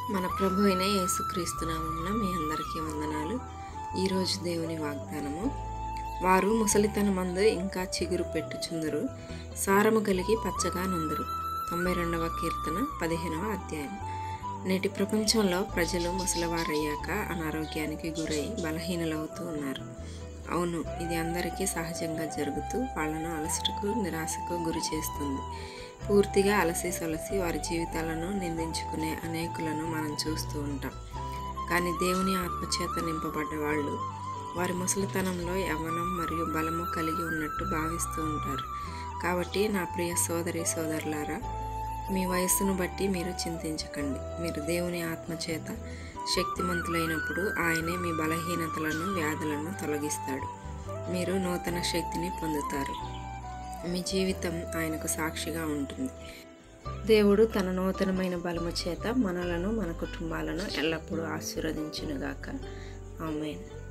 మన ప్రభు అయిన యేసుక్రీస్తు నామమున మీ అందరికీ వందనాలు ఈరోజు దేవుని వాగ్దానము వారు ముసలితనమందు ఇంకా చిగురు పెట్టుచుందరు సారము కలిగి పచ్చగా నుందరు తొంభై రెండవ కీర్తన పదిహేనవ అధ్యాయం నేటి ప్రపంచంలో ప్రజలు ముసలివారయ్యాక అనారోగ్యానికి గురై బలహీనలవుతూ ఉన్నారు అవును ఇది అందరికీ సహజంగా జరుగుతూ వాళ్ళను అలసటకు నిరాశకు గురి చేస్తుంది పూర్తిగా అలసి సొలసి వారి జీవితాలను నిందించుకునే అనేకులను మనం చూస్తూ ఉంటాం కానీ దేవుని ఆత్మచేత నింపబడ్డ వాళ్ళు వారి ముసలితనంలో యవ్వనం మరియు బలము కలిగి ఉన్నట్టు భావిస్తూ ఉంటారు కాబట్టి నా ప్రియ సోదరి సోదరులారా మీ వయస్సును బట్టి మీరు చింతించకండి మీరు దేవుని ఆత్మచేత శక్తిమంతులైనప్పుడు ఆయనే మీ బలహీనతలను వ్యాధులను తొలగిస్తాడు మీరు నూతన శక్తిని పొందుతారు మీ జీవితం ఆయనకు సాక్షిగా ఉంటుంది దేవుడు తన నూతనమైన బలము చేత మనలను మన కుటుంబాలను ఎల్లప్పుడూ ఆశీర్వదించునుగాక ఆమెన్